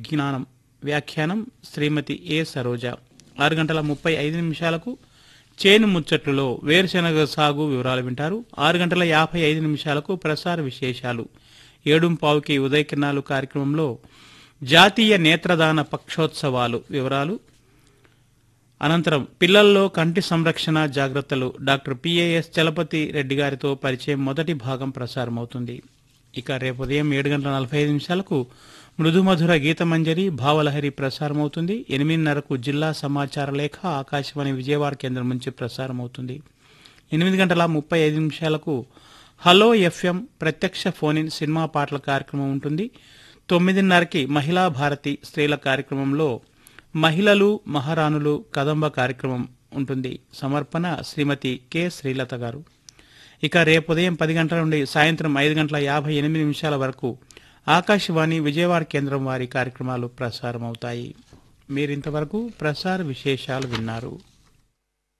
విజ్ఞానం వ్యాఖ్యానం శ్రీమతి ఏ సరోజ ఆరు గంటల ముప్పై ఐదు నిమిషాలకు చేను ముచ్చట్లలో వేరుశెనగ సాగు వివరాలు వింటారు ఆరు గంటల యాభై ఐదు నిమిషాలకు ప్రసార విశేషాలు ఏడుం పావుకి ఉదయకిరణాలు కార్యక్రమంలో జాతీయ నేత్రదాన పక్షోత్సవాలు వివరాలు అనంతరం పిల్లల్లో కంటి సంరక్షణ జాగ్రత్తలు డాక్టర్ పిఏఎస్ చలపతి రెడ్డి గారితో పరిచయం మొదటి భాగం ప్రసారమవుతుంది ఇక రేపు ఉదయం ఏడు గంటల నలభై ఐదు నిమిషాలకు మృదుమధుర గీతమంజరి భావలహరి ప్రసారమవుతుంది ఎనిమిదిన్నరకు జిల్లా సమాచార లేఖ ఆకాశవాణి విజయవాడ కేంద్రం నుంచి ప్రసారమవుతుంది ఎనిమిది గంటల ముప్పై ఐదు నిమిషాలకు హలో ఎఫ్ఎం ప్రత్యక్ష ఫోన్ ఇన్ సినిమా పాటల కార్యక్రమం ఉంటుంది తొమ్మిదిన్నరకి మహిళా భారతి స్త్రీల కార్యక్రమంలో మహిళలు మహారాణులు కదంబ కార్యక్రమం ఉంటుంది సమర్పణ శ్రీమతి కె శ్రీలత గారు ఇక రేపు ఉదయం పది గంటల నుండి సాయంత్రం ఐదు గంటల యాభై ఎనిమిది నిమిషాల వరకు ఆకాశవాణి విజయవాడ కేంద్రం వారి కార్యక్రమాలు ప్రసారమవుతాయి మీరింతవరకు ప్రసార విశేషాలు విన్నారు